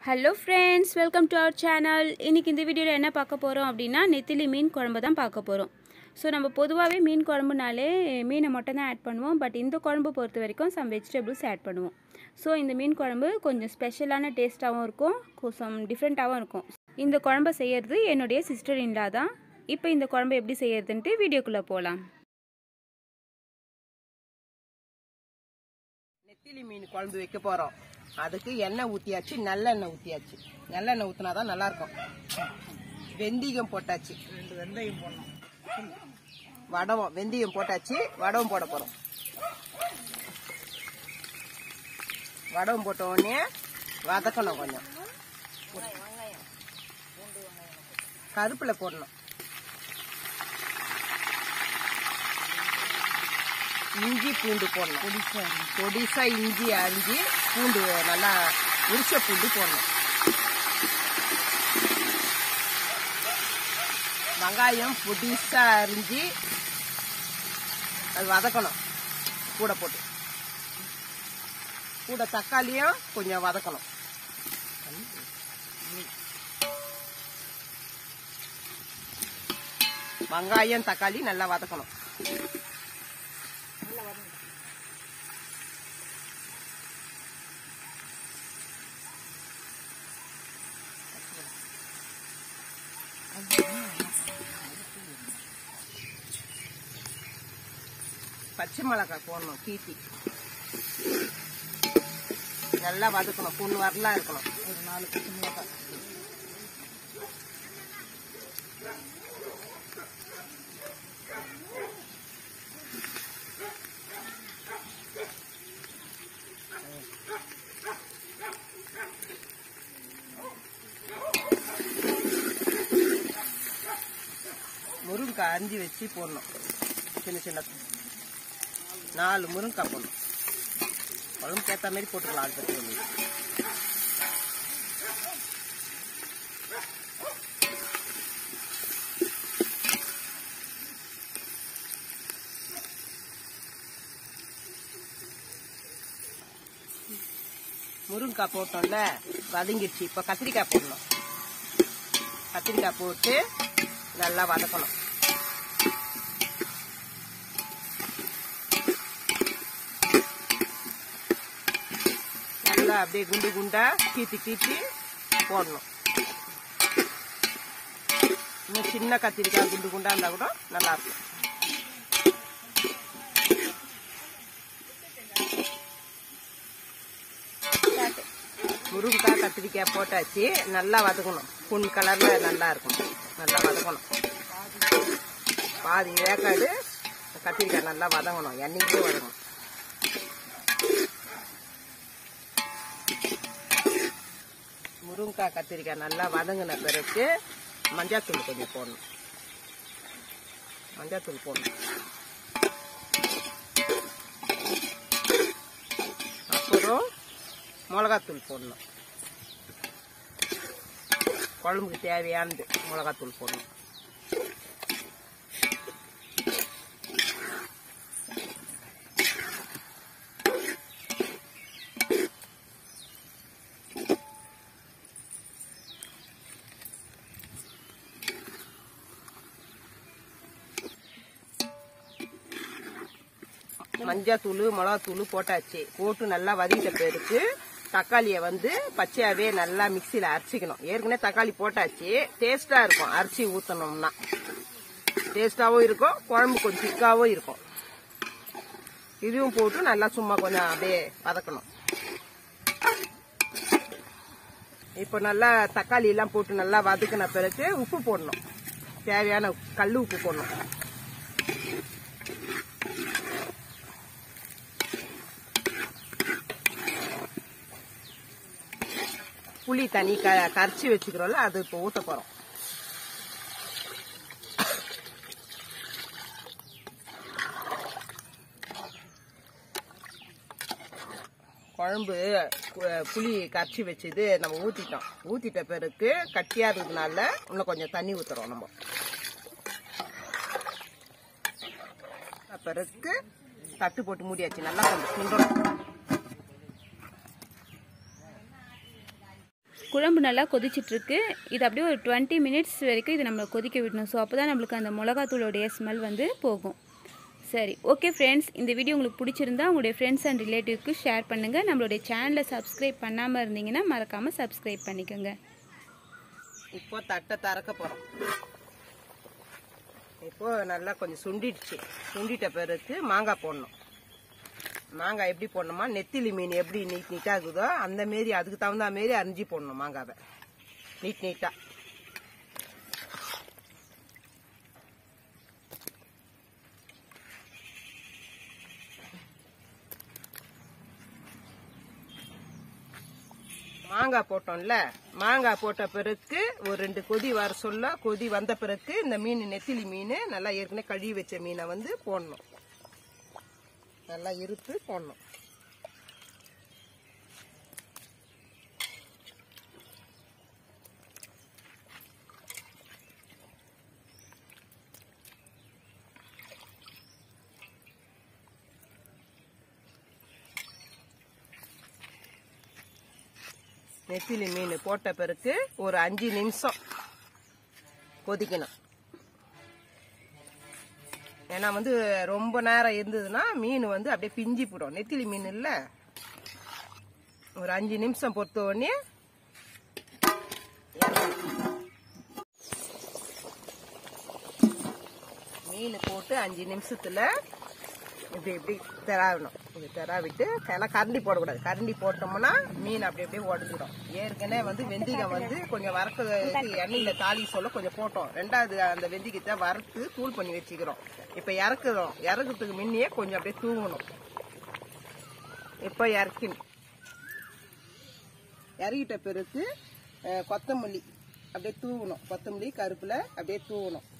hello friends welcome to our channel இன்றைக்கி இந்த வீடியோவில் என்ன பார்க்க போகிறோம் அப்படின்னா நெத்திலி மீன் குழம்பு தான் பார்க்க போகிறோம் ஸோ நம்ம பொதுவாகவே மீன் குழம்புனாலே மீனை மட்டும் தான் ஆட் பண்ணுவோம் பட் இந்த குழம்பு பொறுத்த வரைக்கும் சம் வெஜிடபிள்ஸ் ஆட் பண்ணுவோம் ஸோ இந்த மீன் குழம்பு கொஞ்சம் ஸ்பெஷலான டேஸ்ட்டாகவும் இருக்கும் சம் டிஃப்ரெண்ட்டாகவும் இருக்கும் இந்த குழம்பை செய்யறது என்னுடைய சிஸ்டர் இன்லா தான் இப்போ இந்த குழம்பு எப்படி செய்யறதுன்ட்டு வீடியோக்குள்ளே போகலாம் நெத்திலி மீன் குழம்பு வைக்க போறோம் அதுக்கு எண்ணெய் ஊத்தியாச்சு நல்லெண்ணெய் ஊத்தியாச்சு நல்லெண்ணெய் ஊத்தினாதான் நல்லா இருக்கும் வெந்தயம் போட்டாச்சு ரெண்டு வெந்தயம் போடணும் வடவம் வெந்தயம் போட்டாச்சு வடவம் போட போறோம் வடவம் போட்ட உடனே வதக்கணும் கொஞ்சம் கருப்புல போடணும் இஞ்சி பூண்டு போடணும் பொடிசா இஞ்சி அரிஞ்சு பூண்டு நல்லா உரிச்ச பூண்டு போடணும் வெங்காயம் பொடிசா அரிஞ்சு அது வதக்கணும் கூட போட்டு கூட தக்காளியும் கொஞ்சம் வதக்கணும் வெங்காயம் தக்காளி நல்லா வதக்கணும் பச்சை மிளகாய் போடணும் கீத்தி நல்லா வதக்கணும் பொண்ணு வரலாம் இருக்கணும் ஒரு நாலு பச்சை மிளகாய் முருங்கைக்காய் அரிஞ்சு வச்சு போடணும் சின்ன சின்ன நாலு முருங்கைக்காய் போடணும் குழம்புக்கு ஏற்ற மாதிரி போட்டுக்கலாம் அது பற்றி ஒன்று முருங்கைக்காய் போட்டோம்ல வதங்கிடுச்சு இப்போ கத்திரிக்காய் போடணும் கத்திரிக்காய் போட்டு நல்லா வதக்கணும் நல்லா அப்படியே குண்டு குண்டா கீத்தி கீத்தி போடணும் இன்னும் சின்ன கத்திரிக்காய் குண்டு குண்டா இருந்தா கூட நல்லா இருக்கும் முருங்கைக்காய் கத்திரிக்காய் போட்டாச்சு நல்லா வதக்கணும் புண் கலர்ல நல்லா இருக்கும் நல்லா வதக்கணும் பாதி வேக்காடு கத்திரிக்காய் நல்லா வதங்கணும் எண்ணெய்க்கே வதங்கணும் முருங்கைக்காய் கத்திரிக்காய் நல்லா வதங்கின பிறகு மஞ்சாத்தூள் கொஞ்சம் போடணும் மஞ்சாத்தூள் போடணும் அப்புறம் மிளகாத்தூள் போடணும் குழம்புக்கு தேவையானது மிளகாத்தூள் போடணும் மஞ்சத்தூள் மிளகாத்தூள் போட்டாச்சு போட்டு நல்லா வதக்கிட்ட பிறகு தக்காளியை வந்து பச்சையாவே நல்லா மிக்சியில் அரைச்சிக்கணும் ஏற்கனவே தக்காளி போட்டாச்சு டேஸ்டா இருக்கும் அரைச்சி ஊற்றணும்னா டேஸ்டாவும் இருக்கும் குழம்பு கொஞ்சம் திக்காவும் இருக்கும் இதுவும் போட்டு நல்லா சும்மா கொஞ்சம் அப்படியே வதக்கணும் இப்போ நல்லா தக்காளி எல்லாம் போட்டு நல்லா வதக்கின பிறகு உப்பு போடணும் தேவையான கல் உப்பு போடணும் புளி தண்ணி க கரைச்சி வச்சுக்கிறோம்ல அது இப்போ ஊற்ற போகிறோம் குழம்பு கு- புளி கரைச்சி வச்சது நம்ம ஊற்றிட்டோம் ஊற்றிட்ட பிறகு கட்டியாக இருக்கிறதுனால இன்னும் கொஞ்சம் தண்ணி ஊற்றுறோம் நம்ம பிறகு தட்டு போட்டு மூடியாச்சு நல்லா கொஞ்சம் சுண்டணும் குழம்பு நல்லா கொதிச்சிட்ருக்கு இது அப்படியே ஒரு டுவெண்ட்டி மினிட்ஸ் வரைக்கும் இது நம்ம கொதிக்க விடணும் ஸோ அப்போ தான் நம்மளுக்கு அந்த மிளகாத்தூளுடைய ஸ்மெல் வந்து போகும் சரி ஓகே ஃப்ரெண்ட்ஸ் இந்த வீடியோ உங்களுக்கு பிடிச்சிருந்தா உங்களுடைய ஃப்ரெண்ட்ஸ் அண்ட் ரிலேட்டிவ்க்கு ஷேர் பண்ணுங்கள் நம்மளுடைய சேனலை சப்ஸ்கிரைப் பண்ணாமல் இருந்தீங்கன்னா மறக்காமல் சப்ஸ்கிரைப் பண்ணிக்கோங்க இப்போ தட்டை திறக்க போறோம் இப்போ நல்லா கொஞ்சம் சுண்டிடுச்சு சுண்டிட்ட பிறகு மாங்காய் போடணும் மாங்காய் எப்படி போடணுமா நெத்திலி மீன் எப்படி நீட் நீட்டாக இருக்குதோ அந்த மாரி அதுக்கு தகுந்த மாரி அரிஞ்சு போடணும் மாங்காவை நீட் நீட்டா மாங்காய் போட்டோம்ல மாங்காய் போட்ட பிறகு ஒரு ரெண்டு கொதி வர சொல்ல கொதி வந்த பிறகு இந்த மீன் நெத்திலி மீன் நல்லா ஏற்கனவே கழுவி வச்ச மீனை வந்து போடணும் நல்லா இருத்து போடணும் நெத்திலி மீன் போட்ட பிறகு ஒரு அஞ்சு நிமிஷம் கொதிக்கணும் ஏன்னா வந்து ரொம்ப நேரம் இருந்ததுன்னா மீன் வந்து அப்படியே பிஞ்சு போடும் நெத்திலி மீன் இல்ல ஒரு அஞ்சு நிமிஷம் பொறுத்த உடனே மீன் போட்டு அஞ்சு நிமிஷத்துல இப்படி இப்படி தெராவணும் இப்படி தெராவிட்டு ஏன்னா கரண்டி போடக்கூடாது கரண்டி போட்டோம்னா மீன் அப்படி அப்படியே உடஞ்சிடும் ஏற்கனவே வந்து வெந்தயம் வந்து கொஞ்சம் வறுக்க எண்ணெயில தாளி சொல்ல கொஞ்சம் போட்டோம் ரெண்டாவது அந்த வெந்தயத்தை வறுத்து தூள் பண்ணி வச்சுக்கிறோம் இப்ப இறக்குறோம் இறக்குறதுக்கு முன்னையே கொஞ்சம் அப்படியே தூங்கணும் இப்ப இறக்கணும் இறக்கிட்ட பிறகு அஹ், கொத்தமல்லி அப்படியே தூவணும் கொத்தமல்லி கருப்புல அப்படியே தூவணும்